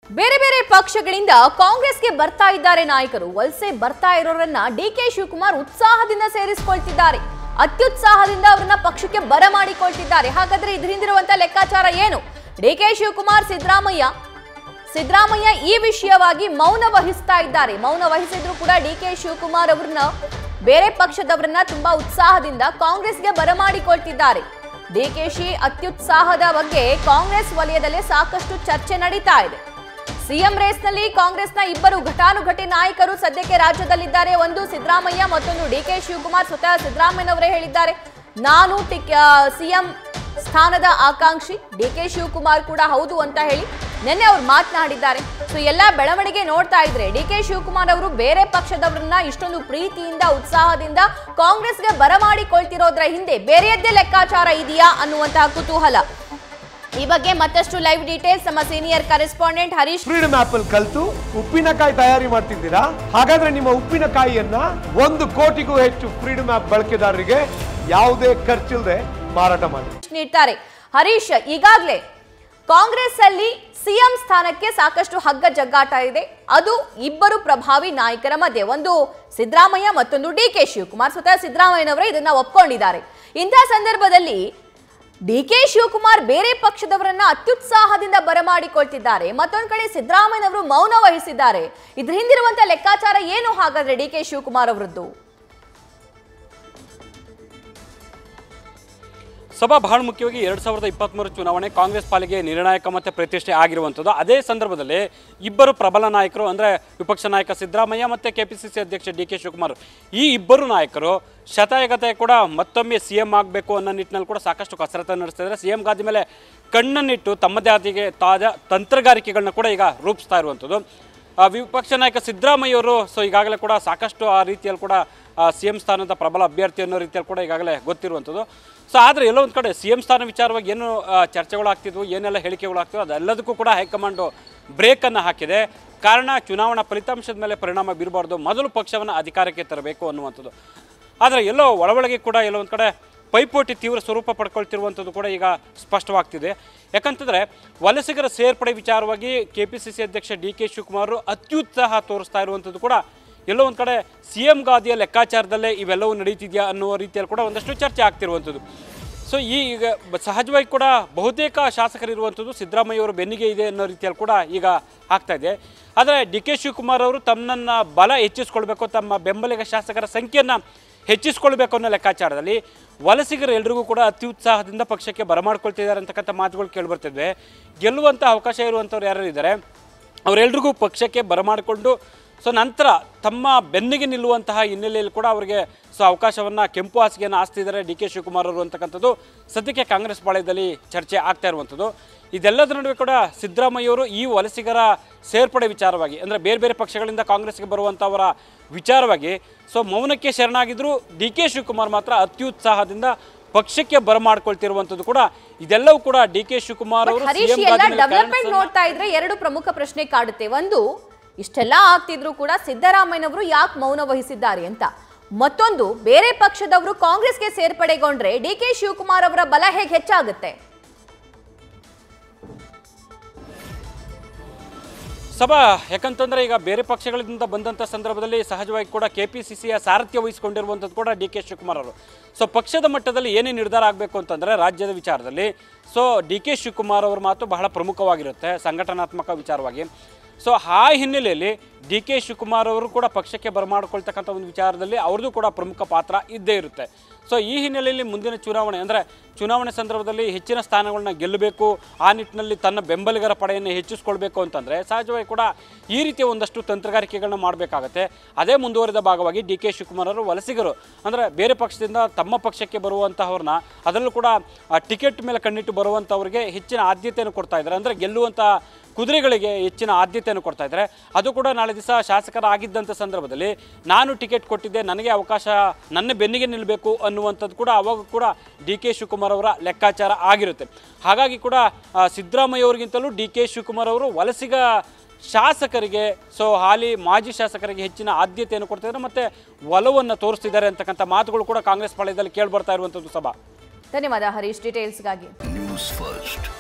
ಬೇರೆ ಬೇರೆ ಪಕ್ಷಗಳಿಂದ ಕಾಂಗ್ರೆಸ್ಗೆ ಬರ್ತಾ ಇದ್ದಾರೆ ನಾಯಕರು ವಲಸೆ ಬರ್ತಾ ಇರೋರನ್ನ ಡಿ ಕೆ ಶಿವಕುಮಾರ್ ಉತ್ಸಾಹದಿಂದ ಸೇರಿಸಿಕೊಳ್ತಿದ್ದಾರೆ ಅತ್ಯುತ್ಸಾಹದಿಂದ ಅವರನ್ನ ಪಕ್ಷಕ್ಕೆ ಬರಮಾಡಿಕೊಳ್ತಿದ್ದಾರೆ ಹಾಗಾದ್ರೆ ಇದ್ರ ಹಿಂದಿರುವಂತ ಲೆಕ್ಕಾಚಾರ ಏನು ಡಿ ಕೆ ಶಿವಕುಮಾರ್ ಸಿದ್ದರಾಮಯ್ಯ ಸಿದ್ದರಾಮಯ್ಯ ಈ ವಿಷಯವಾಗಿ ಮೌನ ವಹಿಸ್ತಾ ಇದ್ದಾರೆ ಮೌನ ವಹಿಸಿದ್ರು ಕೂಡ ಡಿ ಕೆ ಶಿವಕುಮಾರ್ ಅವರನ್ನ ಬೇರೆ ಪಕ್ಷದವರನ್ನ ತುಂಬಾ ಉತ್ಸಾಹದಿಂದ ಕಾಂಗ್ರೆಸ್ಗೆ ಬರಮಾಡಿಕೊಳ್ತಿದ್ದಾರೆ ಡಿಕೆಶಿ ಅತ್ಯುತ್ಸಾಹದ ಬಗ್ಗೆ ಕಾಂಗ್ರೆಸ್ ವಲಯದಲ್ಲಿ ಸಾಕಷ್ಟು ಚರ್ಚೆ ನಡೀತಾ ಇದೆ ಸಿಎಂ ರೇಸ್ನಲ್ಲಿ ಕಾಂಗ್ರೆಸ್ನ ಇಬ್ಬರು ಘಟಾನುಘಟಿ ನಾಯಕರು ಸದ್ಯಕ್ಕೆ ರಾಜ್ಯದಲ್ಲಿದ್ದಾರೆ ಒಂದು ಸಿದ್ದರಾಮಯ್ಯ ಮತ್ತೊಂದು ಡಿ ಕೆ ಶಿವಕುಮಾರ್ ಸ್ವತಃ ಸಿದ್ದರಾಮಯ್ಯನವರೇ ಹೇಳಿದ್ದಾರೆ ನಾನು ಟಿಕ್ ಸಿಎಂ ಸ್ಥಾನದ ಆಕಾಂಕ್ಷಿ ಡಿ ಕೆ ಶಿವಕುಮಾರ್ ಕೂಡ ಹೌದು ಅಂತ ಹೇಳಿ ನಿನ್ನೆ ಅವ್ರು ಮಾತನಾಡಿದ್ದಾರೆ ಸೊ ಎಲ್ಲ ಬೆಳವಣಿಗೆ ನೋಡ್ತಾ ಇದ್ರೆ ಡಿ ಕೆ ಶಿವಕುಮಾರ್ ಅವರು ಬೇರೆ ಪಕ್ಷದವರನ್ನ ಇಷ್ಟೊಂದು ಪ್ರೀತಿಯಿಂದ ಉತ್ಸಾಹದಿಂದ ಕಾಂಗ್ರೆಸ್ಗೆ ಬರಮಾಡಿಕೊಳ್ತಿರೋದ್ರ ಹಿಂದೆ ಬೇರೆಯದ್ದೇ ಲೆಕ್ಕಾಚಾರ ಇದೆಯಾ ಅನ್ನುವಂತಹ ಕುತೂಹಲ ಈ ಬಗ್ಗೆ ಮತ್ತಷ್ಟು ಲೈವ್ ಡೀಟೇಲ್ಸ್ ನಮ್ಮ senior correspondent Harish freedom app ಅಲ್ಲಿ ಕಲ್ತು ಉಪ್ಪಿನಕಾಯಿ ತಯಾರಿ ಮಾಡ್ತಿದ್ದೀರಾ ಹಾಗಾದ್ರೆ ನಿಮ್ಮ ಉಪ್ಪಿನಕಾಯಿಯನ್ನ ಒಂದು ಕೋಟಿಗೂ ಹೆಚ್ಚು ಫ್ರೀಡಮ್ ಆಪ್ ಬಳಕೆದಾರರಿಗೆ ಯಾವುದೇ ಖರ್ಚಿಲ್ಲದೆ ಮಾರಾಟ ಮಾಡಿ ನೀಡ್ತಾರೆ ಹರೀಶ್ ಈಗಾಗಲೇ ಕಾಂಗ್ರೆಸ್ ಅಲ್ಲಿ ಸಿಎಂ ಸ್ಥಾನಕ್ಕೆ ಸಾಕಷ್ಟು ಹಗ್ಗ ಜಗ್ಗಾಟ ಇದೆ ಅದು ಇಬ್ಬರು ಪ್ರಭಾವಿ ನಾಯಕರ ಮಧ್ಯೆ ಒಂದು ಸಿದ್ದರಾಮಯ್ಯ ಮತ್ತೊಂದು ಡಿ ಕೆ ಶಿವಕುಮಾರ್ ಸ್ವತಃ ಸಿದ್ದರಾಮಯ್ಯನವರೇ ಇದನ್ನ ಒಪ್ಕೊಂಡಿದ್ದಾರೆ ಇಂತಹ ಸಂದರ್ಭದಲ್ಲಿ ಡಿ ಕೆ ಶಿವಕುಮಾರ್ ಬೇರೆ ಪಕ್ಷದವರನ್ನ ಅತ್ಯುತ್ಸಾಹದಿಂದ ಬರಮಾಡಿಕೊಳ್ತಿದ್ದಾರೆ ಮತ್ತೊಂದು ಕಡೆ ಸಿದ್ದರಾಮಯ್ಯನವರು ಮೌನ ವಹಿಸಿದ್ದಾರೆ ಇದ್ರ ಹಿಂದಿರುವಂತ ಲೆಕ್ಕಾಚಾರ ಏನು ಹಾಗಾದ್ರೆ ಡಿ ಕೆ ಶಿವಕುಮಾರ್ ಅವರದ್ದು ಸಭಾ ಬಹಳ ಮುಖ್ಯವಾಗಿ ಎರಡು ಸಾವಿರದ ಇಪ್ಪತ್ತ್ಮೂರು ಚುನಾವಣೆ ಕಾಂಗ್ರೆಸ್ ಪಾಲಿಗೆ ನಿರ್ಣಾಯಕ ಮತ್ತು ಪ್ರತಿಷ್ಠೆ ಆಗಿರುವಂಥದ್ದು ಅದೇ ಸಂದರ್ಭದಲ್ಲಿ ಇಬ್ಬರು ಪ್ರಬಲ ನಾಯಕರು ಅಂದರೆ ವಿಪಕ್ಷ ನಾಯಕ ಸಿದ್ದರಾಮಯ್ಯ ಮತ್ತು ಕೆ ಪಿ ಸಿ ಸಿ ಅಧ್ಯಕ್ಷ ಡಿ ಕೆ ಶಿವಕುಮಾರ್ ಈ ಇಬ್ಬರು ನಾಯಕರು ಶತಾಯಗತೆ ಕೂಡ ಮತ್ತೊಮ್ಮೆ ಸಿ ಎಂ ಆಗಬೇಕು ಅನ್ನೋ ನಿಟ್ಟಿನಲ್ಲಿ ಕೂಡ ಸಾಕಷ್ಟು ಕಸರತ್ತು ನಡೆಸ್ತಿದ್ದಾರೆ ಸಿ ಎಂ ಗಾದಿ ಮೇಲೆ ಕಣ್ಣನ್ನಿಟ್ಟು ತಮ್ಮದೇ ಆದಿಗೆ ತಾಜಾ ತಂತ್ರಗಾರಿಕೆಗಳನ್ನ ಕೂಡ ಈಗ ರೂಪಿಸ್ತಾ ಇರುವಂಥದ್ದು ಆ, ವಿಪಕ್ಷ ನಾಯಕ ಸಿದ್ದರಾಮಯ್ಯವರು ಸೊ ಈಗಾಗಲೇ ಕೂಡ ಸಾಕಷ್ಟು ಆ ರೀತಿಯಲ್ಲಿ ಕೂಡ ಸಿ ಎಂ ಸ್ಥಾನದ ಪ್ರಬಲ ಅಭ್ಯರ್ಥಿ ಅನ್ನೋ ರೀತಿಯಲ್ಲಿ ಕೂಡ ಈಗಾಗಲೇ ಗೊತ್ತಿರುವಂಥದ್ದು ಸೊ ಆದರೆ ಎಲ್ಲೋ ಒಂದು ಕಡೆ ಸಿ ಎಂ ಸ್ಥಾನ ವಿಚಾರವಾಗಿ ಏನು ಆ, ಚರ್ಚೆಗಳು ಆಗ್ತಿದ್ವು ಏನೆಲ್ಲ ಹೇಳಿಕೆಗಳು ಆಗ್ತಿದ್ವು ಅದೆಲ್ಲದಕ್ಕೂ ಕೂಡ ಹೈಕಮಾಂಡು ಬ್ರೇಕನ್ನು ಹಾಕಿದೆ ಕಾರಣ ಚುನಾವಣಾ ಫಲಿತಾಂಶದ ಮೇಲೆ ಪರಿಣಾಮ ಬೀರಬಾರ್ದು ಮೊದಲು ಪಕ್ಷವನ್ನು ಅಧಿಕಾರಕ್ಕೆ ತರಬೇಕು ಅನ್ನುವಂಥದ್ದು ಆದರೆ ಎಲ್ಲೋ ಒಳಗೊಳಗೆ ಕೂಡ ಎಲ್ಲೋ ಒಂದು ಕಡೆ ಪೈಪೋಟಿ ತೀವ್ರ ಸ್ವರೂಪ ಪಡ್ಕೊಳ್ತಿರುವಂಥದ್ದು ಕೂಡ ಈಗ ಸ್ಪಷ್ಟವಾಗ್ತಿದೆ ಯಾಕಂತಂದರೆ ವಲಸಿಗರ ಸೇರ್ಪಡೆ ವಿಚಾರವಾಗಿ ಕೆ ಪಿ ಸಿ ಸಿ ಅಧ್ಯಕ್ಷ ಡಿ ಕೆ ಶಿವಕುಮಾರ್ ಅತ್ಯುತ್ಸಾಹ ತೋರಿಸ್ತಾ ಇರುವಂಥದ್ದು ಕೂಡ ಎಲ್ಲೋ ಒಂದು ಕಡೆ ಸಿ ಎಂ ಗಾದಿಯ ಲೆಕ್ಕಾಚಾರದಲ್ಲೇ ಇವೆಲ್ಲವೂ ನಡೀತಿದೆಯಾ ಅನ್ನುವ ರೀತಿಯಲ್ಲಿ ಕೂಡ ಒಂದಷ್ಟು ಚರ್ಚೆ ಆಗ್ತಿರುವಂಥದ್ದು ಸೊ ಈ ಈಗ ಬ- ಸಹಜವಾಗಿ ಕೂಡ ಬಹುತೇಕ ಶಾಸಕರಿರುವಂಥದ್ದು ಸಿದ್ದರಾಮಯ್ಯವರ ಬೆನ್ನಿಗೆ ಇದೆ ಅನ್ನೋ ರೀತಿಯಲ್ಲಿ ಕೂಡ ಈಗ ಆಗ್ತಾ ಇದೆ ಆದರೆ ಡಿ ಕೆ ಶಿವಕುಮಾರ್ ಅವರು ತಮ್ಮನ್ನು ಬಲ ಹೆಚ್ಚಿಸ್ಕೊಳ್ಬೇಕು ತಮ್ಮ ಬೆಂಬಲಿಗ ಶಾಸಕರ ಸಂಖ್ಯೆಯನ್ನು ಹೆಚ್ಚಿಸ್ಕೊಳ್ಬೇಕು ಅನ್ನೋ ಲೆಕ್ಕಾಚಾರದಲ್ಲಿ ವಲಸಿಗರು ಎಲ್ರಿಗೂ ಕೂಡ ಅತ್ಯುತ್ಸಾಹದಿಂದ ಪಕ್ಷಕ್ಕೆ ಬರಮಾಡ್ಕೊಳ್ತಿದ್ದಾರೆ ಅಂತಕ್ಕಂಥ ಮಾತುಗಳು ಕೇಳಿಬರ್ತಿದ್ವೆ ಗೆಲ್ಲುವಂಥ ಅವಕಾಶ ಇರುವಂಥವ್ರು ಯಾರು ಇದ್ದಾರೆ ಅವರೆಲ್ರಿಗೂ ಪಕ್ಷಕ್ಕೆ ಬರಮಾಡಿಕೊಂಡು ಸೊ ನಂತರ ತಮ್ಮ ಬೆನ್ನಿಗೆ ನಿಲ್ಲುವಂತಹ ಹಿನ್ನೆಲೆಯಲ್ಲಿ ಕೂಡ ಅವರಿಗೆ ಸೊ ಅವಕಾಶವನ್ನು ಕೆಂಪು ಹಾಸಿಗೆಯನ್ನು ಆಸ್ತಿದ್ದಾರೆ ಡಿ ಕೆ ಶಿವಕುಮಾರ್ ಅವರು ಅಂತಕ್ಕಂಥದ್ದು ಸದ್ಯಕ್ಕೆ ಕಾಂಗ್ರೆಸ್ ಪಾಳ್ಯದಲ್ಲಿ ಚರ್ಚೆ ಆಗ್ತಾ ಇರುವಂಥದ್ದು ಇದೆಲ್ಲದರ ನಡುವೆ ಕೂಡ ಸಿದ್ದರಾಮಯ್ಯವರು ಈ ವಲಸಿಗರ ಸೇರ್ಪಡೆ ವಿಚಾರವಾಗಿ ಅಂದರೆ ಬೇರೆ ಬೇರೆ ಪಕ್ಷಗಳಿಂದ ಕಾಂಗ್ರೆಸ್ಗೆ ಬರುವಂಥವರ ವಿಚಾರವಾಗಿ ಸೊ ಮೌನಕ್ಕೆ ಶರಣಾಗಿದ್ದರೂ ಡಿ ಕೆ ಶಿವಕುಮಾರ್ ಮಾತ್ರ ಅತ್ಯುತ್ಸಾಹದಿಂದ ಪಕ್ಷಕ್ಕೆ ಬರಮಾಡ್ಕೊಳ್ತಿರುವಂಥದ್ದು ಕೂಡ ಇದೆಲ್ಲವೂ ಕೂಡ ಡಿ ಕೆ ಶಿವಕುಮಾರ್ ಅವರು ಹರೀಶ್ CM ಎಲ್ಲ ಗಾದಿ ಮೇಲೆ ಡೆವಲಪ್ಮೆಂಟ್ ಕಾರಣಸನ್ನ- ನೋಡ್ತಾ ಇದ್ರೆ ಎರಡು ಪ್ರಮುಖ ಪ್ರಶ್ನೆ ಕಾಡುತ್ತೆ ಒಂದು ಇಷ್ಟೆಲ್ಲ ಆಗ್ತಿದ್ರು ಕೂಡ ಸಿದ್ದರಾಮಯ್ಯನವರು ಯಾಕೆ ಮೌನ ವಹಿಸಿದ್ದಾರೆ ಅಂತ ಮತ್ತೊಂದು ಬೇರೆ ಪಕ್ಷದವರು ಕಾಂಗ್ರೆಸ್ಗೆ ಸೇರ್ಪಡೆಗೊಂಡ್ರೆ ಡಿ ಕೆ ಶಿವಕುಮಾರ್ ಅವರ ಬಲ ಹೇಗೆ ಹೆಚ್ಚಾಗುತ್ತೆ ಸಭಾ ಯಾಕಂತಂದ್ರೆ ಈಗ ಬೇರೆ ಪಕ್ಷಗಳಿಂದ ಬಂದಂಥ ಸಂದರ್ಭದಲ್ಲಿ ಸಹಜವಾಗಿ ಕೂಡ ಕೆ ಪಿ ಸಿ ಸಿಯ ಸಾರಥ್ಯ ವಹಿಸಿಕೊಂಡಿರುವಂಥದ್ದು ಕೂಡ ಡಿ ಕೆ ಶಿವಕುಮಾರ್ ಅವರು ಸೊ ಪಕ್ಷದ ಮಟ್ಟದಲ್ಲಿ ಏನೇ ನಿರ್ಧಾರ ಆಗಬೇಕು ಅಂತಂದರೆ ರಾಜ್ಯದ ವಿಚಾರದಲ್ಲಿ ಸೊ ಡಿ ಕೆ ಶಿವಕುಮಾರ್ ಅವ್ರ ಮಾತು ಬಹಳ ಪ್ರಮುಖವಾಗಿರುತ್ತೆ ಸಂಘಟನಾತ್ಮಕ ವಿಚಾರವಾಗಿ ಸೊ ಆ ಹಿನ್ನೆಲೆಯಲ್ಲಿ ಡಿ ಕೆ ಶಿವಕುಮಾರ್ ಅವರು ಕೂಡ ಪಕ್ಷಕ್ಕೆ ಬರಮಾಡ್ಕೊಳ್ತಕ್ಕಂಥ ಒಂದು ವಿಚಾರದಲ್ಲಿ ಅವ್ರದ್ದು ಕೂಡ ಪ್ರಮುಖ ಪಾತ್ರ ಇದ್ದೇ ಇರುತ್ತೆ ಸೊ ಈ ಹಿನ್ನೆಲೆಯಲ್ಲಿ ಮುಂದಿನ ಚುನಾವಣೆ ಅಂದರೆ ಚುನಾವಣೆ ಸಂದರ್ಭದಲ್ಲಿ ಹೆಚ್ಚಿನ ಸ್ಥಾನಗಳನ್ನ ಗೆಲ್ಲಬೇಕು ಆ ನಿಟ್ಟಿನಲ್ಲಿ ತನ್ನ ಬೆಂಬಲಿಗರ ಪಡೆಯನ್ನು ಹೆಚ್ಚಿಸ್ಕೊಳ್ಬೇಕು ಅಂತಂದರೆ ಸಹಜವಾಗಿ ಕೂಡ ಈ ರೀತಿಯ ಒಂದಷ್ಟು ತಂತ್ರಗಾರಿಕೆಗಳನ್ನ ಮಾಡಬೇಕಾಗತ್ತೆ ಅದೇ ಮುಂದುವರಿದ ಭಾಗವಾಗಿ ಡಿ ಕೆ ಶಿವಕುಮಾರ್ ಅವರು ವಲಸಿಗರು ಅಂದರೆ ಬೇರೆ ಪಕ್ಷದಿಂದ ತಮ್ಮ ಪಕ್ಷಕ್ಕೆ ಬರುವಂತಹವ್ರನ್ನ ಅದರಲ್ಲೂ ಕೂಡ ಆ ಟಿಕೆಟ್ ಮೇಲೆ ಕಣ್ಣಿಟ್ಟು ಬರುವಂಥವ್ರಿಗೆ ಹೆಚ್ಚಿನ ಆದ್ಯತೆಯನ್ನು ಕೊಡ್ತಾ ಇದ್ದಾರೆ ಅಂದರೆ ಗೆಲ್ಲುವಂಥ ಕುದುರೆಗಳಿಗೆ ಹೆಚ್ಚಿನ ಆದ್ಯತೆಯನ್ನು ಕೊಡ್ತಾ ಇದ್ದಾರೆ ಅದು ಕೂಡ ನಾಳೆ ದಿವಸ ಶಾಸಕರಾಗಿದ್ದಂಥ ಸಂದರ್ಭದಲ್ಲಿ ನಾನು ಟಿಕೆಟ್ ಕೊಟ್ಟಿದ್ದೆ ನನಗೆ ಅವಕಾಶ ನನ್ನ ಬೆನ್ನಿಗೆ ನಿಲ್ಲಬೇಕು ಅನ್ನುವಂಥದ್ದು ಕೂಡ ಅವಾಗ ಕೂಡ ಡಿ ಕೆ ಶಿವಕುಮಾರ್ ಅವರ ಲೆಕ್ಕಾಚಾರ ಆಗಿರುತ್ತೆ ಹಾಗಾಗಿ ಕೂಡ ಆ, ಸಿದ್ದರಾಮಯ್ಯ ಅವರಿಗಿಂತಲೂ ಡಿ ಕೆ ಶಿವಕುಮಾರ್ ಅವರು ವಲಸಿಗ ಶಾಸಕರಿಗೆ ಸೊ ಹಾಲಿ ಮಾಜಿ ಶಾಸಕರಿಗೆ ಹೆಚ್ಚಿನ ಆದ್ಯತೆಯನ್ನು ಕೊಡ್ತಿದ್ದಾರೆ ಮತ್ತು ಒಲವನ್ನು ತೋರಿಸ್ತಿದ್ದಾರೆ ಅಂತಕ್ಕಂಥ ಮಾತುಗಳು ಕೂಡ ಕಾಂಗ್ರೆಸ್ ಪಾಳ್ಯದಲ್ಲಿ ಕೇಳಿ ಬರ್ತಾ ಇರುವಂಥದ್ದು ಸಭಾ ಧನ್ಯವಾದ ಹರೀಶ್ ಡೀಟೇಲ್ಸ್ಗಾಗಿ ನ್ಯೂಸ್ ಫಸ್ಟ್